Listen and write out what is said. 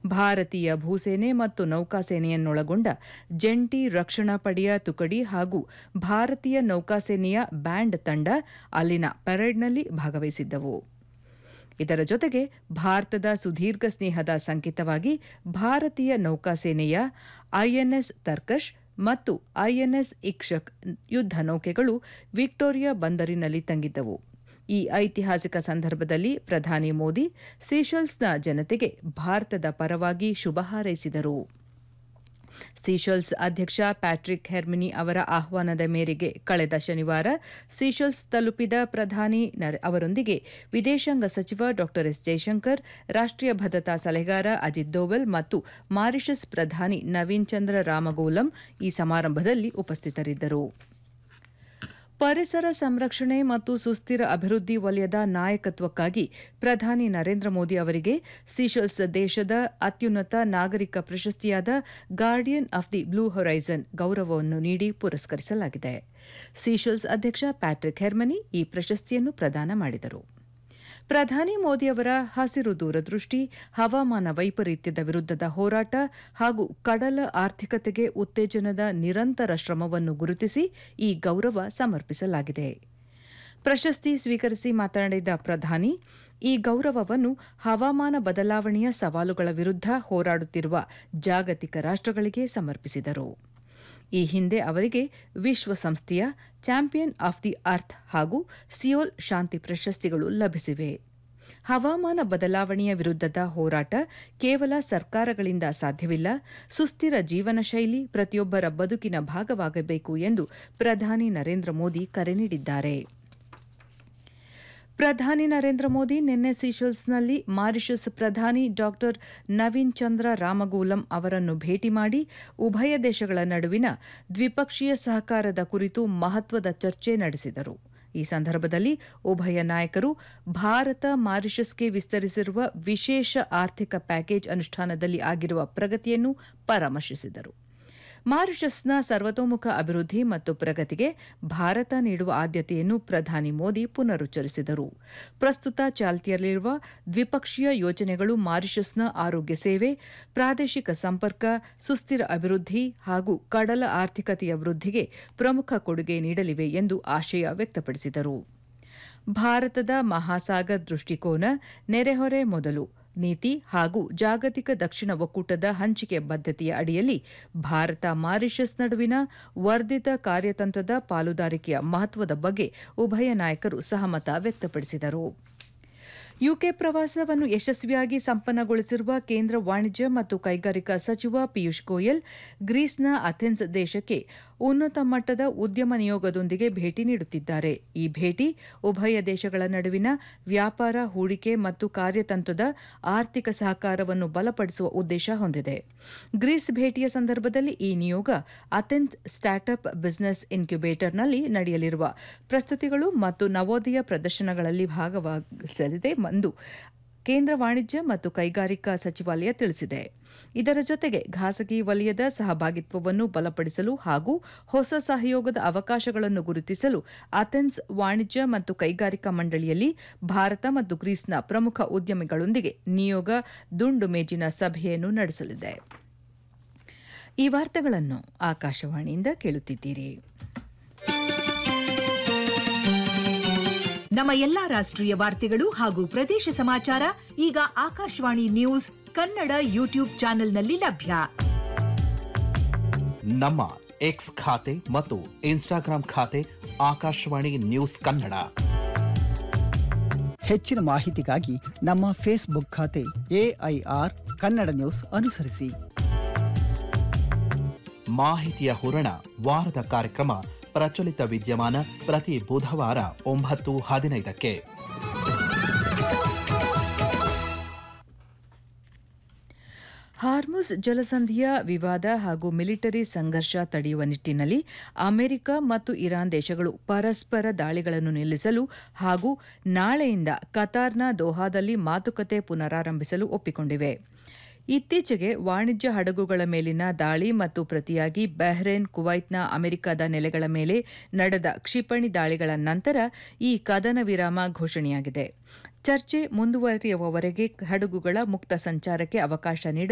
ಭಾರತೀಯ ಭೂಸೇನೆ ಮತ್ತು ನೌಕಾಸೇನೆಯನ್ನೊಳಗೊಂಡ ಜಂಟಿ ರಕ್ಷಣಾ ಪಡೆಯ ತುಕಡಿ ಹಾಗೂ ಭಾರತೀಯ ನೌಕಾಸೇನೆಯ ಬ್ಯಾಂಡ್ ತಂಡ ಅಲ್ಲಿನ ಪರೇಡ್ನಲ್ಲಿ ಭಾಗವಹಿಸಿದ್ದವು ಇದರ ಜೊತೆಗೆ ಭಾರತದ ಸುದೀರ್ಘ ಸ್ನೇಹದ ಸಂಕೇತವಾಗಿ ಭಾರತೀಯ ನೌಕಾಸೇನೆಯ ಐಎನ್ಎಸ್ ತರ್ಕಶ್ ಮತ್ತು ಐಎನ್ಎಸ್ ಇಕ್ಷಕ್ ಯುದ್ಧ ನೌಕೆಗಳು ವಿಕ್ಟೋರಿಯಾ ಬಂದರಿನಲ್ಲಿ ತಂಗಿದ್ದವು ಈ ಐತಿಹಾಸಿಕ ಸಂದರ್ಭದಲ್ಲಿ ಪ್ರಧಾನಿ ಮೋದಿ ಸೀಶೆಲ್ಸ್ನ ಜನತೆಗೆ ಭಾರತದ ಪರವಾಗಿ ಶುಭ ಹಾರೈಸಿದರು ಸೀಶೆಲ್ಸ್ ಅಧ್ಯಕ್ಷ ಪ್ಯಾಟ್ರಿಕ್ ಹೆರ್ಮಿನಿ ಅವರ ಆಹ್ವಾನದ ಮೇರೆಗೆ ಕಳೆದ ಶನಿವಾರ ಸೀಶೆಲ್ಸ್ ತಲುಪಿದ ಪ್ರಧಾನಿ ಅವರೊಂದಿಗೆ ವಿದೇಶಾಂಗ ಸಚಿವ ಡಾ ಎಸ್ ಜೈಶಂಕರ್ ರಾಷ್ಟ್ರೀಯ ಭದ್ರತಾ ಸಲಹೆಗಾರ ಅಜಿತ್ ದೋವಲ್ ಮತ್ತು ಮಾರಿಷಸ್ ಪ್ರಧಾನಿ ನವೀನ್ ಚಂದ್ರ ರಾಮಗೋಲಂ ಈ ಸಮಾರಂಭದಲ್ಲಿ ಉಪಸ್ಥಿತರಿದ್ದರು ಪರಿಸರ ಸಂರಕ್ಷಣೆ ಮತ್ತು ಸುಸ್ಥಿರ ಅಭಿವೃದ್ಧಿ ವಲಯದ ನಾಯಕತ್ವಕ್ಕಾಗಿ ಪ್ರಧಾನಿ ನರೇಂದ್ರ ಮೋದಿ ಅವರಿಗೆ ಸೀಶೆಲ್ಸ್ ದೇಶದ ಅತ್ಯುನ್ನತ ನಾಗರಿಕ ಪ್ರಶಸ್ತಿಯಾದ Guardian of the Blue Horizon ಗೌರವವನ್ನು ನೀಡಿ ಪುರಸ್ಕರಿಸಲಾಗಿದೆ ಸೀಶೆಲ್ಸ್ ಅಧ್ಯಕ್ಷ ಪ್ಯಾಟ್ರಿಕ್ ಹೆರ್ಮನಿ ಈ ಪ್ರಶಸ್ತಿಯನ್ನು ಪ್ರದಾನ ಮಾಡಿದರು ಪ್ರಧಾನಿ ಮೋದಿಯವರ ಹಸಿರು ದೂರದೃಷ್ಟಿ ಹವಾಮಾನ ವೈಪರೀತ್ಯದ ವಿರುದ್ಧದ ಹೋರಾಟ ಹಾಗೂ ಕಡಲ ಆರ್ಥಿಕತೆಗೆ ಉತ್ತೇಜನದ ನಿರಂತರ ಶ್ರಮವನ್ನು ಗುರುತಿಸಿ ಈ ಗೌರವ ಸಮರ್ಪಿಸಲಾಗಿದೆ ಪ್ರಶಸ್ತಿ ಸ್ವೀಕರಿಸಿ ಮಾತನಾಡಿದ ಪ್ರಧಾನಿ ಈ ಗೌರವವನ್ನು ಹವಾಮಾನ ಬದಲಾವಣೆಯ ಸವಾಲುಗಳ ವಿರುದ್ಧ ಹೋರಾಡುತ್ತಿರುವ ಜಾಗತಿಕ ರಾಷ್ಟ್ರಗಳಿಗೆ ಸಮರ್ಪಿಸಿದರು ಈ ಹಿಂದೆ ಅವರಿಗೆ ವಿಶ್ವಸಂಸ್ಥೆಯ ಚಾಂಪಿಯನ್ ಆಫ್ ದಿ ಅರ್ತ್ ಹಾಗೂ ಸಿಯೋಲ್ ಶಾಂತಿ ಪ್ರಶಸ್ತಿಗಳು ಲಭಿಸಿವೆ ಹವಾಮಾನ ಬದಲಾವಣೆಯ ವಿರುದ್ಧದ ಹೋರಾಟ ಕೇವಲ ಸರ್ಕಾರಗಳಿಂದ ಸಾಧ್ಯವಿಲ್ಲ ಸುಸ್ಥಿರ ಜೀವನ ಶೈಲಿ ಪ್ರತಿಯೊಬ್ಬರ ಬದುಕಿನ ಭಾಗವಾಗಬೇಕು ಎಂದು ಪ್ರಧಾನಿ ನರೇಂದ್ರ ಮೋದಿ ಕರೆ ನೀಡಿದ್ದಾರೆ ಪ್ರಧಾನಿ ನರೇಂದ್ರ ಮೋದಿ ನಿನ್ನೆ ಸೀಶೆಲ್ಸ್ನಲ್ಲಿ ಮಾರಿಷಸ್ ಪ್ರಧಾನಿ ಡಾಕ್ಟರ್ ನವೀನ್ ಚಂದ್ರ ರಾಮಗೂಲಂ ಅವರನ್ನು ಭೇಟಿ ಮಾಡಿ ಉಭಯ ದೇಶಗಳ ನಡುವಿನ ದ್ವಿಪಕ್ಷೀಯ ಸಹಕಾರದ ಕುರಿತು ಮಹತ್ವದ ಚರ್ಚೆ ನಡೆಸಿದರು ಈ ಸಂದರ್ಭದಲ್ಲಿ ಉಭಯ ನಾಯಕರು ಭಾರತ ಮಾರಿಷಸ್ಗೆ ವಿಸ್ತರಿಸಿರುವ ವಿಶೇಷ ಆರ್ಥಿಕ ಪ್ಯಾಕೇಜ್ ಅನುಷ್ಠಾನದಲ್ಲಿ ಆಗಿರುವ ಪ್ರಗತಿಯನ್ನು ಪರಾಮರ್ಶಿಸಿದರು ಮಾರಿಷಸ್ನ ಸರ್ವತೋಮುಖ ಅಭಿವೃದ್ಧಿ ಮತ್ತು ಪ್ರಗತಿಗೆ ಭಾರತ ನೀಡುವ ಆದ್ಯತೆಯನ್ನು ಪ್ರಧಾನಿ ಮೋದಿ ಪುನರುಚ್ಚರಿಸಿದರು ಪ್ರಸ್ತುತ ಚಾಲ್ತಿಯಲ್ಲಿರುವ ದ್ವಿಪಕ್ಷೀಯ ಯೋಜನೆಗಳು ಮಾರಿಷಸ್ನ ಆರೋಗ್ಯ ಸೇವೆ ಪ್ರಾದೇಶಿಕ ಸಂಪರ್ಕ ಸುಸ್ಥಿರ ಅಭಿವೃದ್ಧಿ ಹಾಗೂ ಕಡಲ ಆರ್ಥಿಕತೆಯ ವೃದ್ಧಿಗೆ ಪ್ರಮುಖ ಕೊಡುಗೆ ನೀಡಲಿವೆ ಎಂದು ಆಶಯ ವ್ಯಕ್ತಪಡಿಸಿದರು ಭಾರತದ ಮಹಾಸಾಗರ್ ದೃಷ್ಟಿಕೋನ ನೆರೆಹೊರೆ ಮೊದಲು ನೀತಿ ಹಾಗೂ ಜಾಗತಿಕ ದಕ್ಷಿಣ ಒಕ್ಕೂಟದ ಹಂಚಿಕೆ ಬದ್ಧತೆಯ ಅಡಿಯಲ್ಲಿ ಭಾರತ ಮಾರಿಷಸ್ ನಡುವಿನ ವರ್ಧಿತ ಕಾರ್ಯತಂತ್ರದ ಪಾಲುದಾರಿಕೆಯ ಮಹತ್ವದ ಬಗ್ಗೆ ಉಭಯ ನಾಯಕರು ಸಹಮತ ವ್ಯಕ್ತಪಡಿಸಿದರು ಯುಕೆ ಪ್ರವಾಸವನ್ನು ಯಶಸ್ವಿಯಾಗಿ ಸಂಪನ್ನಗೊಳಿಸಿರುವ ಕೇಂದ್ರ ವಾಣಿಜ್ಯ ಮತ್ತು ಕೈಗಾರಿಕಾ ಸಚಿವ ಪಿಯೂಷ್ ಗೋಯಲ್ ಗ್ರೀಸ್ನ ಅಥೆನ್ಸ್ ದೇಶಕ್ಕೆ ಉನ್ನತ ಮಟ್ಟದ ಉದ್ಯಮ ನಿಯೋಗದೊಂದಿಗೆ ಭೇಟಿ ನೀಡುತ್ತಿದ್ದಾರೆ ಈ ಭೇಟಿ ಉಭಯ ದೇಶಗಳ ನಡುವಿನ ವ್ಯಾಪಾರ ಹೂಡಿಕೆ ಮತ್ತು ಕಾರ್ಯತಂತ್ರದ ಆರ್ಥಿಕ ಸಹಕಾರವನ್ನು ಬಲಪಡಿಸುವ ಉದ್ದೇಶ ಹೊಂದಿದೆ ಗ್ರೀಸ್ ಭೇಟಿಯ ಸಂದರ್ಭದಲ್ಲಿ ಈ ನಿಯೋಗ ಅಥೆನ್ಸ್ ಸ್ಟಾರ್ಟ್ಅಪ್ ಬಿಸಿನೆಸ್ ಇನ್ಕ್ಯುಬೇಟರ್ನಲ್ಲಿ ನಡೆಯಲಿರುವ ಪ್ರಸ್ತುತಿಗಳು ಮತ್ತು ನವೋದಯ ಪ್ರದರ್ಶನಗಳಲ್ಲಿ ಭಾಗವಹಿಸಲಿದೆ ಎಂದು ಕೇಂದ್ರ ವಾಣಿಜ್ಯ ಮತ್ತು ಕೈಗಾರಿಕಾ ಸಚಿವಾಲಯ ತಿಳಿಸಿದೆ ಇದರ ಜೊತೆಗೆ ಖಾಸಗಿ ವಲಯದ ಸಹಭಾಗಿತ್ವವನ್ನು ಬಲಪಡಿಸಲು ಹಾಗೂ ಹೊಸ ಸಹಯೋಗದ ಅವಕಾಶಗಳನ್ನು ಗುರುತಿಸಲು ಅಥೆನ್ಸ್ ವಾಣಿಜ್ಯ ಮತ್ತು ಕೈಗಾರಿಕಾ ಮಂಡಳಿಯಲ್ಲಿ ಭಾರತ ಮತ್ತು ಗ್ರೀಸ್ನ ಪ್ರಮುಖ ಉದ್ಯಮಿಗಳೊಂದಿಗೆ ನಿಯೋಗ ದುಂಡು ಮೇಜಿನ ಸಭೆಯನ್ನು ನಡೆಸಲಿದೆ ಈ ವಾರ್ತೆಗಳನ್ನು ಆಕಾಶವಾಣಿಯಿಂದ ಕೇಳುತ್ತಿದ್ದೀರಿ ನಮ್ಮ ಎಲ್ಲಾ ರಾಷ್ಟ್ರೀಯ ವಾರ್ತೆಗಳು ಹಾಗೂ ಪ್ರದೇಶ ಸಮಾಚಾರ ಈಗ ಆಕಾಶವಾಣಿ ನ್ಯೂಸ್ ಕನ್ನಡ ಯೂಟ್ಯೂಬ್ ಚಾನೆಲ್ನಲ್ಲಿ ಲಭ್ಯ ನಮ್ಮ ಎಕ್ಸ್ ಖಾತೆ ಮತ್ತು ಇನ್ಸ್ಟಾಗ್ರಾಂ ಖಾತೆ ಆಕಾಶವಾಣಿ ನ್ಯೂಸ್ ಕನ್ನಡ ಹೆಚ್ಚಿನ ಮಾಹಿತಿಗಾಗಿ ನಮ್ಮ ಫೇಸ್ಬುಕ್ ಖಾತೆ ಎಐಆರ್ ಕನ್ನಡ ನ್ಯೂಸ್ ಅನುಸರಿಸಿ ಮಾಹಿತಿಯ ಹೂರಣ ವಾರದ ಕಾರ್ಯಕ್ರಮ ಪ್ರಚಲಿತ ವಿದ್ಯಮಾನ ಪ್ರತಿ ಬುಧವಾರ ಒಂಬತ್ತು ಹದಿನೈದಕ್ಕೆ ಹಾರ್ಮುಸ್ ಜಲಸಂಧಿಯ ವಿವಾದ ಹಾಗೂ ಮಿಲಿಟರಿ ಸಂಘರ್ಷ ತಡೆಯುವ ನಿಟ್ಟಿನಲ್ಲಿ ಅಮೆರಿಕ ಮತ್ತು ಇರಾನ್ ದೇಶಗಳು ಪರಸ್ಪರ ದಾಳಿಗಳನ್ನು ನಿಲ್ಲಿಸಲು ಹಾಗೂ ನಾಳೆಯಿಂದ ಕತಾರ್ನ ದೋಹಾದಲ್ಲಿ ಮಾತುಕತೆ ಪುನರಾರಂಭಿಸಲು ಒಪ್ಪಿಕೊಂಡಿವೆ ಇತ್ತೀಚೆಗೆ ವಾಣಿಜ್ಯ ಹಡಗುಗಳ ಮೇಲಿನ ದಾಳಿ ಮತ್ತು ಪ್ರತಿಯಾಗಿ ಬಹ್ರೇನ್ ಕುವೈತ್ನ ಅಮೆರಿಕದ ನೆಲೆಗಳ ಮೇಲೆ ನಡೆದ ಕ್ಷಿಪಣಿ ದಾಳಿಗಳ ನಂತರ ಈ ಕದನ ವಿರಾಮ ಘೋಷಣೆಯಾಗಿದೆ ಚರ್ಚೆ ಮುಂದುವರಿಯುವವರೆಗೆ ಹಡಗುಗಳ ಮುಕ್ತ ಸಂಚಾರಕ್ಕೆ ಅವಕಾಶ ನೀಡ